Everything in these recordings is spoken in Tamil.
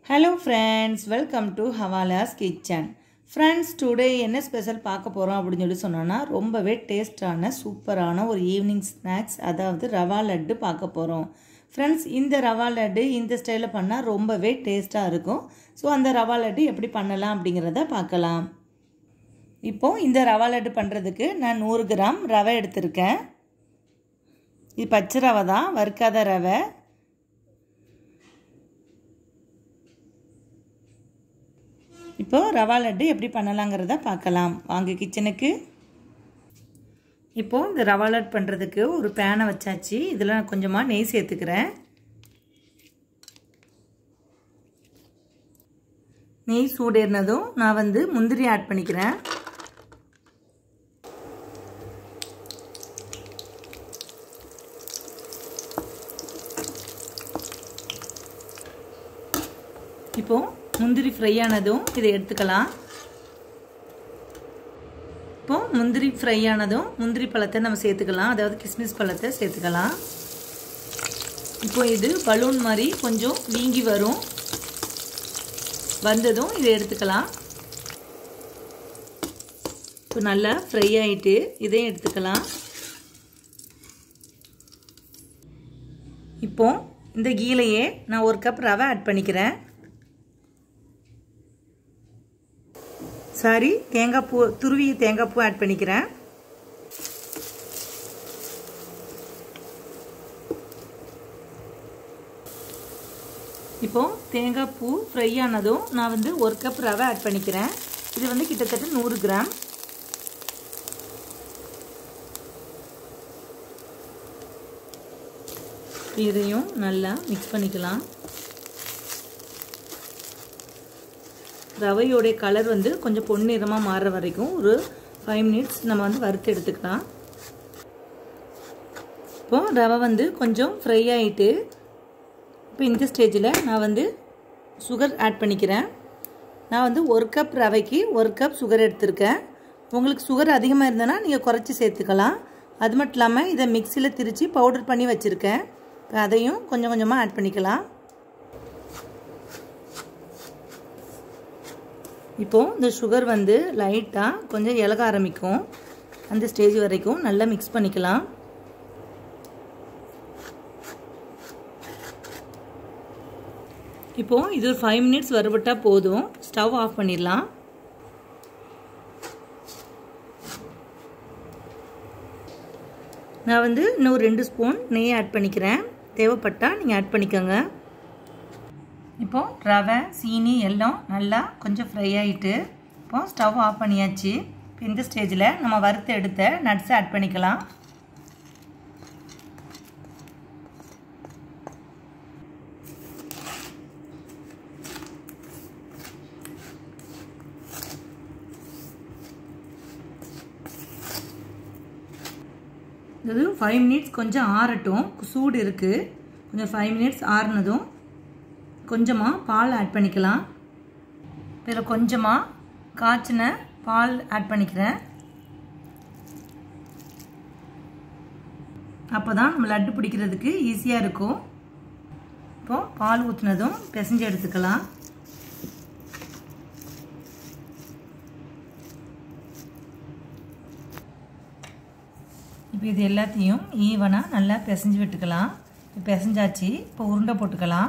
hello friends welcome to Hawala's kitchen friends today என்ன ஸ்பெஷல் பார்க்க போகிறோம் அப்படின்னு சொல்லி சொன்னோன்னா ரொம்பவே டேஸ்டான சூப்பரான ஒரு ஈவினிங் ஸ்நாக்ஸ் அதாவது ரவா லட்டு பார்க்க போகிறோம் ஃப்ரெண்ட்ஸ் இந்த ரவா லட்டு இந்த ஸ்டைலில் பண்ணால் ரொம்பவே டேஸ்ட்டாக இருக்கும் ஸோ அந்த ரவா லட்டு எப்படி பண்ணலாம் அப்படிங்கிறத பார்க்கலாம் இப்போது இந்த ரவா லட்டு பண்ணுறதுக்கு நான் நூறு கிராம் ரவை எடுத்திருக்கேன் இது பச்சை ரவை தான் வறுக்காத ரவை இப்போ ரவா லட்டு எப்படி பண்ணலாங்கிறத பார்க்கலாம் வாங்க கிச்சனுக்கு இப்போது இந்த ரவா லட் பண்ணுறதுக்கு ஒரு பேனை வச்சாச்சு இதில் நான் கொஞ்சமாக நெய் சேர்த்துக்கிறேன் நெய் சூடேறினதும் நான் வந்து முந்திரி ஆட் பண்ணிக்கிறேன் இப்போது முந்திரி ஃப்ரை ஆனதும் இதை எடுத்துக்கலாம் இப்போது முந்திரி ஃப்ரை ஆனதும் முந்திரி பழத்தை நம்ம சேர்த்துக்கலாம் அதாவது கிஸ்மிஸ் பழத்தை சேர்த்துக்கலாம் இப்போ இது பலூன் மாதிரி கொஞ்சம் வீங்கி வரும் வந்ததும் இதை எடுத்துக்கலாம் இப்போ நல்லா ஃப்ரை ஆகிட்டு இதையும் எடுத்துக்கலாம் இப்போ இந்த கீலையே நான் ஒரு கப் ரவை ஆட் பண்ணிக்கிறேன் சாரி தேங்காய் பூ துருவிய தேங்காய் பூ ஆட் பண்ணிக்கிறேன் இப்போ தேங்காய் பூ ஃப்ரை ஆனதும் நான் வந்து ஒரு கப் ரவை ஆட் பண்ணிக்கிறேன் இது வந்து கிட்டத்தட்ட நூறு கிராம் இதையும் நல்லா மிக்ஸ் பண்ணிக்கலாம் ரவையோடைய கலர் வந்து கொஞ்சம் பொன்னிறமாக மாறுற வரைக்கும் ஒரு ஃபைவ் மினிட்ஸ் நம்ம வந்து வறுத்து எடுத்துக்கலாம் இப்போது ரவை வந்து கொஞ்சம் ஃப்ரை ஆகிட்டு இப்போ இந்த ஸ்டேஜில் நான் வந்து சுகர் ஆட் பண்ணிக்கிறேன் நான் வந்து ஒரு கப் ரவைக்கு ஒரு கப் சுகர் எடுத்திருக்கேன் உங்களுக்கு சுகர் அதிகமாக இருந்ததுன்னா நீங்கள் குறைச்சி சேர்த்துக்கலாம் அது மட்டும் இல்லாமல் இதை மிக்சியில் திரித்து பவுடர் பண்ணி வச்சுருக்கேன் இப்போ அதையும் கொஞ்சம் கொஞ்சமாக ஆட் பண்ணிக்கலாம் இப்போது இந்த சுகர் வந்து லைட்டாக கொஞ்சம் இலக ஆரம்பிக்கும் அந்த ஸ்டேஜ் வரைக்கும் நல்லா மிக்ஸ் பண்ணிக்கலாம் இப்போது இது ஒரு ஃபைவ் மினிட்ஸ் வறுபட்டால் போதும் ஸ்டவ் ஆஃப் பண்ணிடலாம் நான் வந்து இன்னும் ரெண்டு ஸ்பூன் நெய் ஆட் பண்ணிக்கிறேன் தேவைப்பட்டால் நீங்கள் ஆட் பண்ணிக்கோங்க இப்போது ரவை சீனி எல்லாம் நல்லா கொஞ்சம் ஃப்ரை ஆகிட்டு இப்போது ஸ்டவ் ஆஃப் பண்ணியாச்சு இப்போ இந்த ஸ்டேஜில் நம்ம வறுத்து எடுத்த நட்ஸை ஆட் பண்ணிக்கலாம் இது ஃபைவ் மினிட்ஸ் கொஞ்சம் ஆறட்டும் சூடு இருக்குது கொஞ்சம் ஃபைவ் மினிட்ஸ் ஆறுனதும் கொஞ்சமாக பால் ஆட் பண்ணிக்கலாம் இதில் கொஞ்சமாக காய்ச்சின பால் ஆட் பண்ணிக்கிறேன் அப்போ தான் நம்ம லட்டு பிடிக்கிறதுக்கு ஈஸியாக இருக்கும் இப்போது பால் ஊற்றினதும் பிசைஞ்சு எடுத்துக்கலாம் இப்போ இது எல்லாத்தையும் ஈவனாக நல்லா பிசைஞ்சு விட்டுக்கலாம் இப்போ பிசைஞ்சாச்சு இப்போ உருண்டை போட்டுக்கலாம்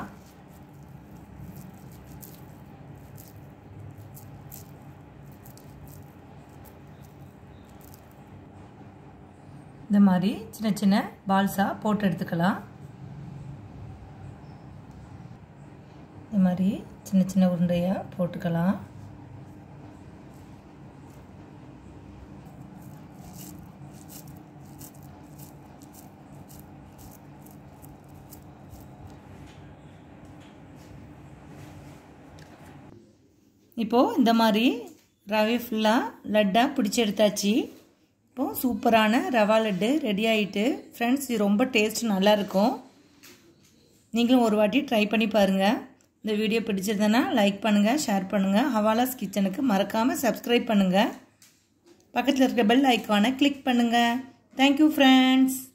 இந்த மாதிரி சின்ன சின்ன பால்ஸாக போட்டு எடுத்துக்கலாம் இந்த மாதிரி சின்ன சின்ன உருண்டையாக போட்டுக்கலாம் இப்போது இந்த மாதிரி ரவை ஃபுல்லாக லட்டாக பிடிச்சி எடுத்தாச்சு இப்போது சூப்பரான ரவா லட்டு ரெடி ஆகிட்டு ஃப்ரெண்ட்ஸ் இது ரொம்ப டேஸ்ட் நல்லாயிருக்கும் நீங்களும் ஒரு வாட்டி ட்ரை பண்ணி பாருங்கள் இந்த வீடியோ பிடிச்சிருந்தனா லைக் பண்ணுங்கள் ஷேர் பண்ணுங்கள் ஹவாலாஸ் கிச்சனுக்கு மறக்காமல் சப்ஸ்கிரைப் பண்ணுங்கள் பக்கத்தில் இருக்க பெல் ஐக்கானை கிளிக் பண்ணுங்கள் தேங்க்யூ ஃப்ரெண்ட்ஸ்